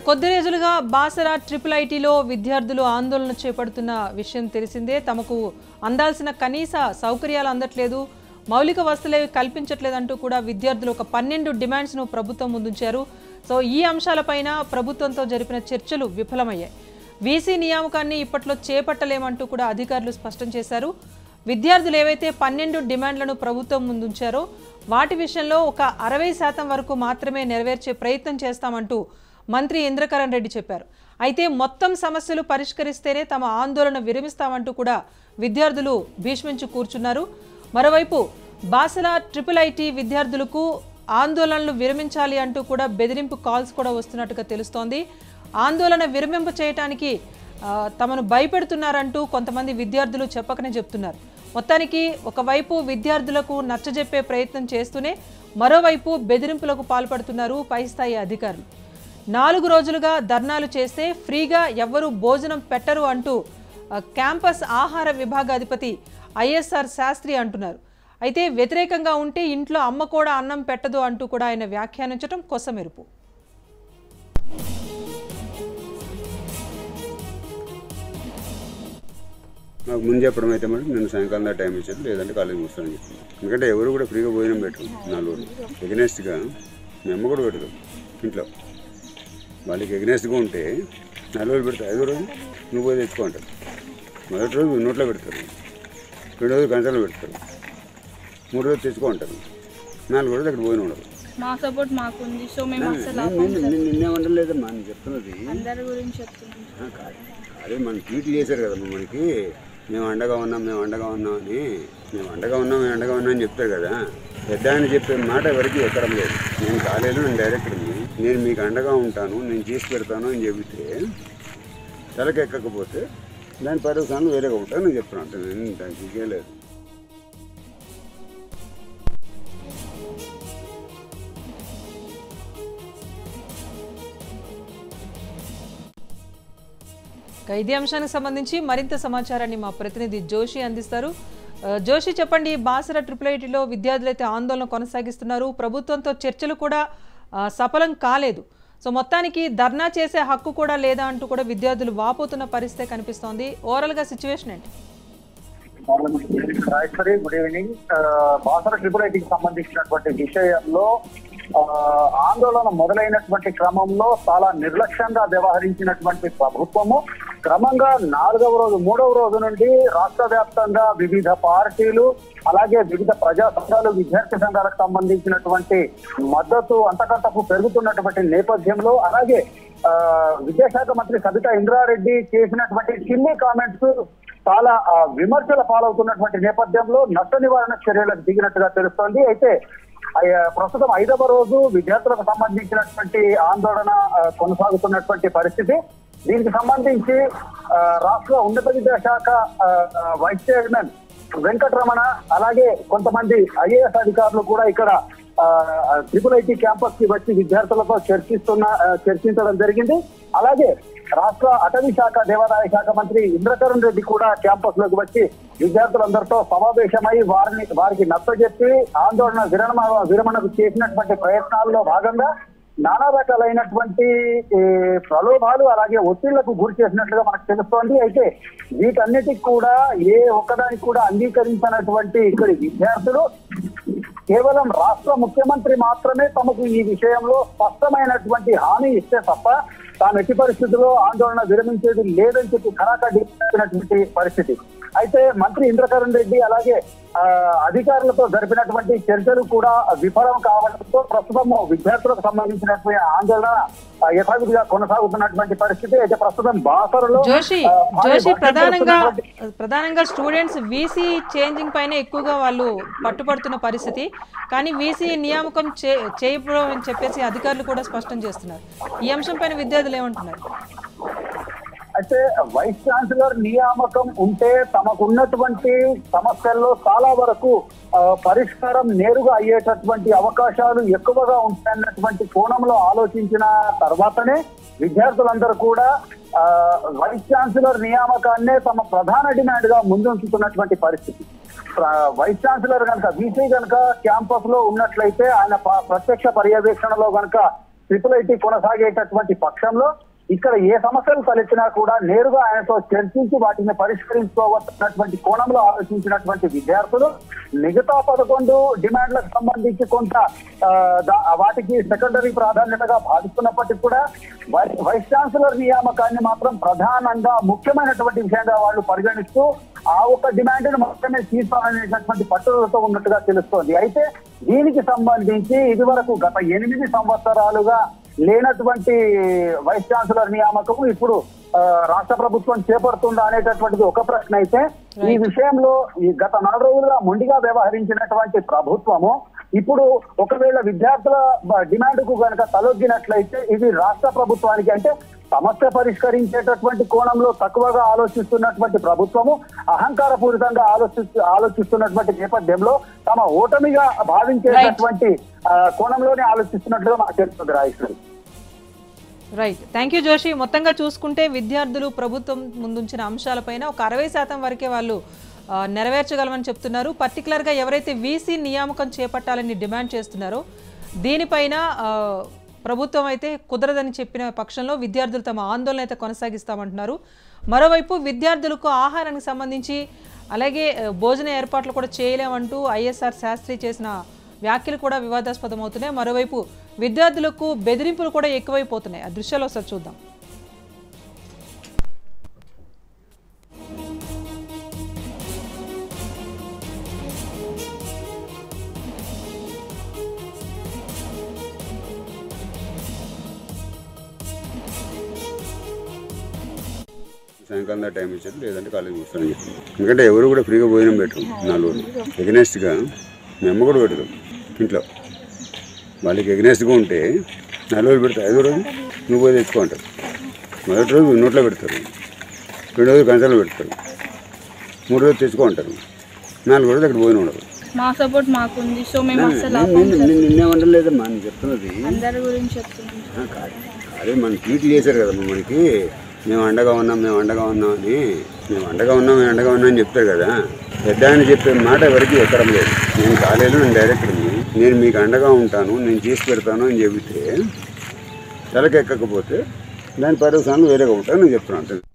కొద్ది రోజులుగా బాసర ట్రిపుల్ ఐటీలో విద్యార్థులు ఆందోళన చేపడుతున్న విషయం తెలిసిందే తమకు అందాల్సిన కనీస సౌకర్యాలు అందట్లేదు మౌలిక వసతులు కల్పించట్లేదంటూ కూడా విద్యార్థులు ఒక పన్నెండు డిమాండ్స్ను ప్రభుత్వం ముందుంచారు సో ఈ అంశాలపైన ప్రభుత్వంతో జరిపిన చర్చలు విఫలమయ్యాయి వీసీ నియామకాన్ని ఇప్పట్లో చేపట్టలేమంటూ కూడా అధికారులు స్పష్టం చేశారు విద్యార్థులు ఏవైతే పన్నెండు డిమాండ్లను ప్రభుత్వం ముందుంచారో వాటి విషయంలో ఒక అరవై శాతం వరకు మాత్రమే నెరవేర్చే ప్రయత్నం చేస్తామంటూ మంత్రి ఇంద్రకరణ్ రెడ్డి చెప్పారు అయితే మొత్తం సమస్యలు పరిష్కరిస్తేనే తమ ఆందోళన విరమిస్తామంటూ కూడా విద్యార్థులు భీష్మించి కూర్చున్నారు మరోవైపు బాసల ట్రిపుల్ ఐటీ విద్యార్థులకు ఆందోళనలు విరమించాలి అంటూ కూడా బెదిరింపు కాల్స్ కూడా వస్తున్నట్టుగా తెలుస్తోంది ఆందోళన విరమింప చేయటానికి ఆ, తమను భయపెడుతున్నారంటూ కొంతమంది విద్యార్థులు చెప్పకనే చెప్తున్నారు మొత్తానికి ఒకవైపు విద్యార్థులకు నచ్చజెప్పే ప్రయత్నం చేస్తూనే మరోవైపు బెదిరింపులకు పాల్పడుతున్నారు పై స్థాయి అధికారులు నాలుగు రోజులుగా ధర్నాలు చేస్తే ఫ్రీగా ఎవ్వరూ భోజనం పెట్టరు అంటూ ఆ, క్యాంపస్ ఆహార విభాగాధిపతి ఐఎస్ఆర్ శాస్త్రి అంటున్నారు అయితే వ్యతిరేకంగా ఉంటే ఇంట్లో అమ్మ కూడా అన్నం పెట్టదు అంటూ కూడా ఆయన వ్యాఖ్యానించడం కొసమెరుపు నాకు ముందు చెప్పడం అయితే మరి నేను సాయంకాలం దా టైం ఇచ్చాను లేదంటే కాలేజ్ వస్తానని చెప్పింది ఎందుకంటే ఎవరు కూడా ఫ్రీగా భోజనం పెట్టరు నాలుగు ఎగ్నెస్ట్గా మీ అమ్మ కూడా పెట్టదు ఇంట్లో వాళ్ళకి ఎగ్నెస్ట్గా ఉంటే నాలుగు రోజులు పెడతారు ఐదో రోజు నువ్వు పోయి తెచ్చుకో అంటారు మొదటి రోజు నోట్లో పెడతారు రెండు రోజులు గంటలు పెడతారు మూడు రోజులు తెచ్చుకో అంటారు నాలుగు రోజులు అక్కడ భోజనం ఉండదు మా సపోర్ట్ మాకుంది సో మేము అసలు నేను- నేను నిన్నేమంటలేదమ్మా నేను చెప్తున్నది అందరి గురించి చెప్తున్నాం ఆ, కాదు అదే మన ట్వీట్ చేశారు కదా మనకి మేము అండగా ఉన్నాం మేము అండగా ఉన్నాం అని మేము అండగా ఉన్నాం మేము అండగా ఉన్నాం అని చెప్తారు కదా పెద్ద ఆయన చెప్పే మాట ఎవరికి ఎక్కడం లేదు నేను కాలేజీలో నేను డైరెక్టర్ని నేను మీకు అండగా ఉంటాను నేను చేసి పెడతాను అని చెబితే తలకెక్కకపోతే దాని పర్యవసానం వేరేగా ఉంటాను నేను చెప్తున్నాను అంతే నేను దానికి ఇంకేం లేదు ఇక ఇదే అంశానికి సంబంధించి మరింత సమాచారాన్ని మా ప్రతినిధి జోషి అందిస్తారు ఆ, జోషి చెప్పండి బాసర ట్రిపుల్ ఐటీలో విద్యార్థులు అయితే ఆందోళన కొనసాగిస్తున్నారు ప్రభుత్వంతో చర్చలు కూడా ఆ, సఫలం కాలేదు సో మొత్తానికి ధర్నా చేసే హక్కు కూడా లేదా అంటూ కూడా విద్యార్థులు వాపోతున్న పరిస్థితి కనిపిస్తోంది ఓవరాల్గా సిచ్యువేషన్ ఏంటి రాజేశ్వరి గుడ్ ఈవినింగ్ ఆ, బాసర ట్రిపుల్ ఐటీకి సంబంధించినటువంటి విషయంలో ఆ, ఆందోళన మొదలైనటువంటి క్రమంలో చాలా నిర్లక్ష్యంగా వ్యవహరించినటువంటి ప్రభుత్వము క్రమంగా నాలుగవ రోజు మూడవ రోజు నుండి రాష్ట్ర వ్యాప్తంగా వివిధ పార్టీలు అలాగే వివిధ ప్రజా సంఘాలు విద్యార్థి సంఘాలకు సంబంధించినటువంటి మద్దతు అంతకంతకు పెరుగుతున్నటువంటి నేపథ్యంలో అలాగే ఆ, విద్యాశాఖ మంత్రి సబితా ఇంద్రారెడ్డి చేసినటువంటి చిన్ని కామెంట్స్ చాలా ఆ, విమర్శల పాలవుతున్నటువంటి నేపథ్యంలో నష్ట నివారణ చర్యలకు దిగినట్టుగా తెలుస్తోంది అయితే ఆ, ప్రస్తుతం ఐదవ రోజు విద్యార్థులకు సంబంధించినటువంటి ఆందోళన ఆ, కొనసాగుతున్నటువంటి పరిస్థితి దీనికి సంబంధించి ఆ, రాష్ట్ర ఉన్నత విద్యాశాఖ ఆ, ఆ, వైస్ చైర్మన్ వెంకటరమణ అలాగే కొంతమంది ఐఏఎస్ అధికారులు కూడా ఇక్కడ ట్రిపుల్ ఐటీ క్యాంపస్ కి వచ్చి విద్యార్థులతో చర్చిస్తున్న ఆ, చర్చించడం జరిగింది అలాగే రాష్ట్ర అటవీ శాఖ దేవాదాయ శాఖ మంత్రి ఇంద్రకరణ్ రెడ్డి కూడా క్యాంపస్ లోకి వచ్చి విద్యార్థులందరితో సమావేశమై వారిని వారికి నచ్చజెప్పి ఆందోళన విరమణ విరమణకు చేసినటువంటి ప్రయత్నాల్లో భాగంగా నానా రకాలైనటువంటి ఈ, ప్రలోభాలు అలాగే ఒత్తిళ్లకు గురి చేసినట్లుగా మనకు తెలుస్తోంది అయితే వీటన్నిటికి కూడా ఏ ఒక్కదానికి కూడా అంగీకరించినటువంటి ఇక్కడి విద్యార్థులు కేవలం రాష్ట్ర ముఖ్యమంత్రి మాత్రమే తమకు ఈ విషయంలో స్పష్టమైనటువంటి హామీ ఇస్తే తప్ప తాను ఎట్టి పరిస్థితుల్లో ఆందోళన విరమించేది లేదని చెప్పి ఖరాఖండి చెప్పినటువంటి పరిస్థితి అయితే మంత్రి ఇంద్రకరణ్ రెడ్డి అలాగే ఆ, అధికారులతో జరిపినటువంటి చర్చలు కూడా విఫలం కావడంతో ప్రస్తుతం విద్యార్థులకు సంబంధించినటువంటి ఆందోళన ఆ, యథావిధిగా కొనసాగుతున్నటువంటి పరిస్థితి అయితే ప్రస్తుతం బాసరలో జోషి ఆ, భారీ జోషి వర్షం ప్రధానంగా కురుస్తున్నటువంటి- ప్రధానంగా స్టూడెంట్స్ వీసీ చేంజింగ్ పైన ఎక్కువగా వాళ్ళు పట్టుపడుతున్న పరిస్థితి కానీ వీసీ నియామకం చే చేయకపోవడం అని చెప్పేసి అధికారులు కూడా స్పష్టం చేస్తున్నారు ఈ అంశం పైన విద్యార్థులు ఏమంటున్నారు అయితే వైస్ ఛాన్సలర్ నియామకం ఉంటే తమకున్నటువంటి సమస్యల్లో చాలా వరకు ఆ, పరిష్కారం నేరుగా అయ్యేటటువంటి అవకాశాలు ఎక్కువగా ఉంటాయన్నటువంటి కోణంలో ఆలోచించిన తర్వాతనే విద్యార్థులందరూ కూడా ఆ, వైస్ ఛాన్సలర్ నియామకాన్నే తమ ప్రధాన డిమాండ్ గా ముందుంచుతున్నటువంటి పరిస్థితి ప్ర- వైస్ ఛాన్సలర్ కనుక వీసీ కనుక క్యాంపస్ లో ఉన్నట్లయితే ఆయన ప- ప్రత్యక్ష పర్యవేక్షణలో కనుక ట్రిపుల్ ఐటీ కొనసాగేటటువంటి పక్షంలో ఇక్కడ ఏ సమస్యలు తలెత్తినా కూడా నేరుగా ఆయనతో చర్చించి వాటిని పరిష్కరించుకోవలసినటువంటి కోణంలో ఆలోచించినటువంటి విద్యార్థులు మిగతా పదకొండు డిమాండ్లకు సంబంధించి కొంత ఆ, దా- వాటికి సెకండరీ ప్రాధాన్యతగా భావిస్తున్నప్పటికీ కూడా వై- వైస్ ఛాన్సలర్ నియామకాన్ని మాత్రం ప్రధానంగా ముఖ్యమైనటువంటి విషయంగా వాళ్ళు పరిగణిస్తూ ఆ ఒక్క డిమాండ్ ను మాత్రమే తీసుకోవాలనేటటువంటి పట్టుదలతో ఉన్నట్టుగా తెలుస్తోంది అయితే దీనికి సంబంధించి ఇదివరకు గత ఎనిమిది సంవత్సరాలుగా లేనటువంటి వైస్ ఛాన్సలర్ నియామకం ఇప్పుడు ఆ, రాష్ట్ర ప్రభుత్వం చేపడుతుందా అనేటటువంటిది ఒక ప్రశ్న అయితే ఈ విషయంలో ఈ గత నాలుగు రోజులుగా మొండిగా వ్యవహరించినటువంటి ప్రభుత్వము ఇప్పుడు ఒకవేళ విద్యార్థుల బ- డిమాండ్ కు కనుక తలొగ్గినట్లయితే ఇది రాష్ట్ర ప్రభుత్వానికి అంటే సమస్య పరిష్కరించేటటువంటి కోణంలో తక్కువగా ఆలోచిస్తున్నటువంటి ప్రభుత్వము అహంకారపూరితంగా ఆలోచిస్తు ఆలోచిస్తున్నటువంటి నేపథ్యంలో తమ ఓటమిగా భావించేటటువంటి ఆ, కోణంలోనే ఆలోచిస్తున్నట్లుగా మాకు తెలుస్తుంది Rajeshwari right thank you Joshi మొత్తంగా చూసుకుంటే విద్యార్థులు ప్రభుత్వం ముందుంచిన అంశాలపైన ఒక అరవై శాతం వరకే వాళ్ళు ఆ, నెరవేర్చగలమని చెప్తున్నారు పర్టికులర్గా ఎవరైతే వీసీ నియామకం చేపట్టాలని డిమాండ్ చేస్తున్నారో దీనిపైన ఆ, ప్రభుత్వం అయితే కుదరదని చెప్పిన పక్షంలో విద్యార్థులు తమ ఆందోళన అయితే కొనసాగిస్తామంటున్నారు మరోవైపు విద్యార్థులకు ఆహారానికి సంబంధించి అలాగే ఆ, భోజన ఏర్పాట్లు కూడా చేయలేమంటూ ఐఎస్ఆర్ శాస్త్రి చేసిన వ్యాఖ్యలు కూడా వివాదాస్పదం అవుతున్నాయి మరోవైపు విద్యార్థులకు బెదిరింపులు కూడా ఎక్కువైపోతున్నాయి ఆ దృశ్యాలు ఒకసారి చూద్దాం సాయంకాలం దాకా టైం ఇచ్చారు లేదంటే కాలేజ్ కూర్చొని చెప్పి ఎందుకంటే ఎవరు కూడా ఫ్రీగా భోజనం పెట్టరు నలుగురు ఎగనెస్ట్గా మేము అమ్మ కూడా పెట్టరు ఇంట్లో వాళ్ళకి ఎగనెస్ట్గా ఉంటే నలుగురు పెడతారు ఐదో రోజు నువ్వు పోయి తెచ్చుకో అంటారు మొదటి రోజు నోట్లో పెడతారు రెండో రోజు కంచాలు పెడతారు మూడు రోజు తెచ్చుకో అంటారు నాలుగు రోజులు అక్కడ భోజనం ఉండదు మా సపోర్ట్ మాకుంది సో మేము అసలు నేను- ఆపం నేను- సార్ నేను నిన్నేమంటలేదమ్మా నేను చెప్తున్నది అందరి గురించి చెప్తున్నాం ఆ, కాదు అదే మన ట్వీట్ చేశారు కదా మనకి మేము అండగా ఉన్నాం మేము అండగా ఉన్నాం అని మేము అండగా ఉన్నాం మేము అండగా ఉన్నాం అని చెప్తారు కదా పెద్ద ఆయన చెప్పే మాట ఎవరికి ఎక్కడం లేదు నేను కాలేజీలో నేను డైరెక్టర్ని నేను మీకు అండగా ఉంటాను నేను చేసి పెడతాను అని చెబితే తలకెక్కకపోతే దాని పర్యవసానం వేరేగా ఉంటాను నేను చెప్తున్నాను అంతే